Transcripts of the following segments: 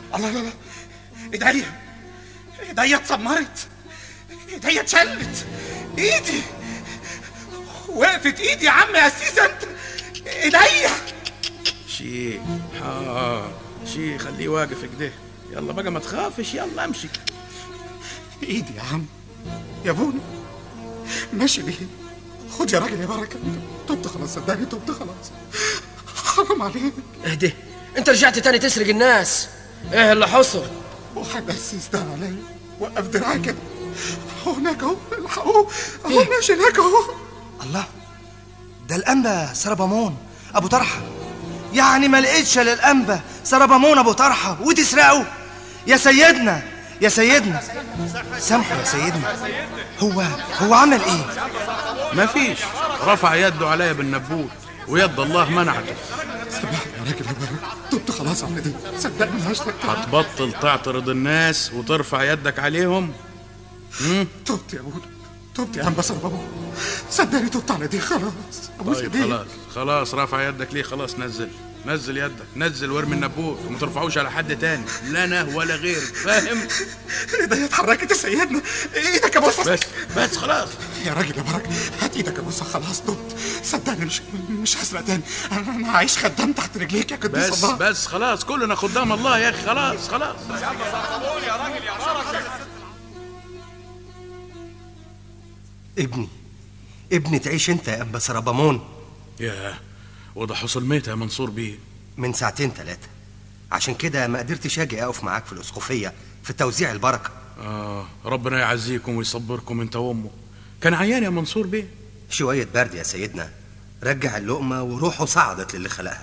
الله لا لا ايديا ايديا اتسمرت ايديا اتشلت ايدي وقفت ايدي يا عم يا سيس انت ايديا شي اه شي خليه واقف كده يلا بقى ما تخافش يلا امشي ايدي يا عم يا بوني ماشي بيه خد يا راجل يا بركه تبت خلاص صدقني تبت خلاص حرام عليك اهدي انت رجعت تاني تسرق الناس ايه اللي حصل وحد اسس ده عليا وقف دراعي كده هو هناك اهو الحقوه اهو ماشي هناك اهو الله ده الأنبا سربامون أبو طرحة يعني ما لقيتش للأنبا سربامون أبو طرحة وتسرقه يا سيدنا يا سيدنا سامحه يا سيدنا هو هو عمل إيه؟ ما فيش رفع يده عليا بالنبوت ويد الله منعته سامحني يا راجل يا بركه تبت خلاص عم دي صدقني هشتك هتبطل تعترض الناس وترفع يدك عليهم تبت يا بوني تبت يا عم بس بابا صدقني تبت على دي خلاص ابوس طيب ايديك خلاص خلاص رفع يدك ليه خلاص نزل نزل يدك نزل وارمي النبوت وما ترفعوش على حد تاني لا انا ولا غيرك فاهم ايديا اتحركت يا سيدنا ايدك يا بص بس بس خلاص يا راجل يا بركه هات ايدك يا بص خلاص تبت صدقني مش مش هسرق تاني انا انا عايش خدام تحت رجليك يا قديس بس الله بس خلاص كلنا خدام الله يا اخي خلاص خلاص ابني ابني تعيش أنت يا أنبا سربامون يا وده حصل ميت يا منصور بيه من ساعتين ثلاثة عشان كده ما قدرتش أجي أقف معاك في الأسقفية في توزيع البركة آه ربنا يعزيكم ويصبركم انت وامه كان عيان يا منصور بيه شوية برد يا سيدنا رجع اللقمة وروحه صعدت للي خلقها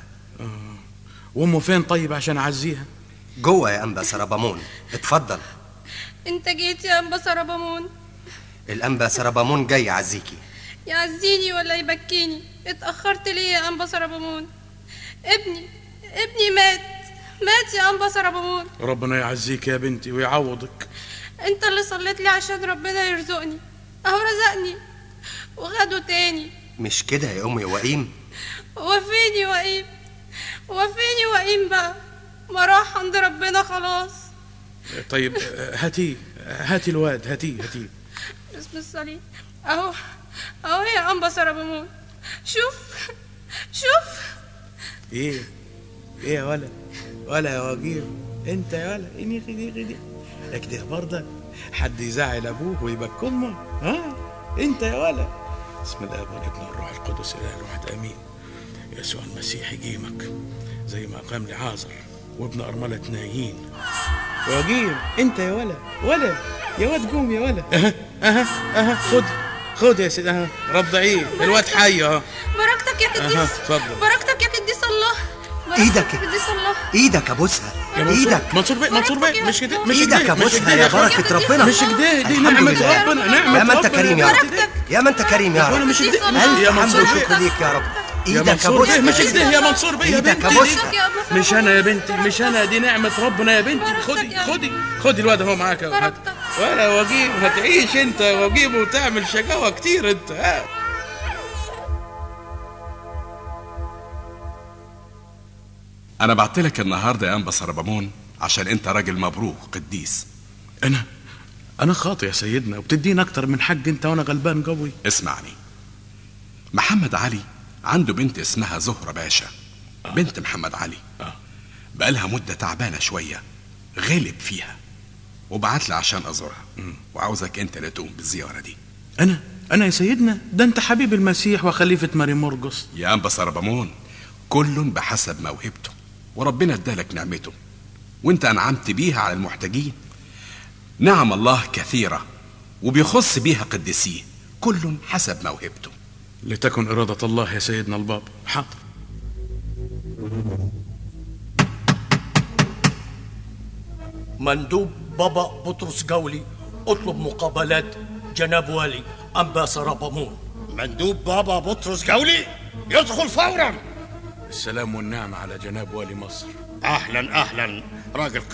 وامه فين طيب عشان اعزيها جوه يا أنبا سربامون اتفضل انت جيت يا انبا سربامون الأنبا سربامون جاي يعزيكي يعزيني ولا يبكيني اتأخرت ليه يا انبا سربامون ابني ابني مات مات يا انبا سربامون ربنا يعزيك يا بنتي ويعوضك انت اللي صليت لي عشان ربنا يرزقني اهو رزقني وخده تاني مش كده يا أمي وئيم وفيني وقيم وفيني وقيم بقى ما راح عند ربنا خلاص طيب آه، هاتي هاتي الواد هاتي هاتي بسم الصليب اهو اهو يا انبا سربامون شوف شوف ايه ايه يا ولا ولا يا وجير انت يا ولا اني خدي خدي اكده برضك حد يزعل ابوه ويبكي امه ها انت يا ولا بسم الله والابن والروح القدس الاله الواحد امين يسوع المسيح يجيمك زي ما قام لعازر وابن ارمله نايين وجير انت يا ولا ولا يا واد قوم يا ولا اها اها اها خد خد يا سيدي اها رضعيه الواد حي اهو بركتك يا قديس أها، اتفضل. بركتك يا قديس الله بركتك إيدك. يا قديس الله إيدك أبوسها يا منصور إيدك منصور بيه منصور بيه مش كده مش إيدك كده مش أبوسها كده يا يا أخويا. بركة ربنا مش كده دي الحمد نعمة لله. ربنا نعمة يا ما أنت ربنا كريم يا رب بركتك. يا ما أنت كريم يا أخويا رب مش كده ألف يا حمد منصور وشكر بيه ليك يا رب يا إيدك منصور بيه مش أبوسها كده يا منصور بيه يا إيدك بنتي أبوسها. يا أبو مش انا يا بنتي مش انا دي نعمة ربنا يا بنتي خدي خدي خدي الواد اهو معاك اهو هات. بركتك. ولا وجيب هتعيش انت وجيب وتعمل شقاوة كتير انت ها انا بعت لك النهارده يا انبا سربامون عشان انت راجل مبروك قديس انا انا خاطئ يا سيدنا وبتديني اكتر من حق انت وانا غلبان قوي اسمعني محمد علي عنده بنت اسمها زهرة باشا بنت محمد علي آه. بقالها مدة تعبانة شوية غلب فيها وبعت لي عشان أزورها وعاوزك أنت اللي تقوم بالزيارة دي انا انا يا سيدنا ده انت حبيب المسيح وخليفة ماري مرقس يا أنبا سربامون كل بحسب موهبته وربنا ادالك نعمته وانت أنعمت بيها على المحتاجين نعم الله كثيرة وبيخص بيها قديسيه كل حسب موهبته لتكن إرادة الله يا سيدنا البابا حاضر مندوب بابا بطرس جولي اطلب مقابلات جناب والي أنبا سربامون مندوب بابا بطرس جولي يدخل فورا السلام والنعمة على جناب والي مصر اهلا اهلا راجل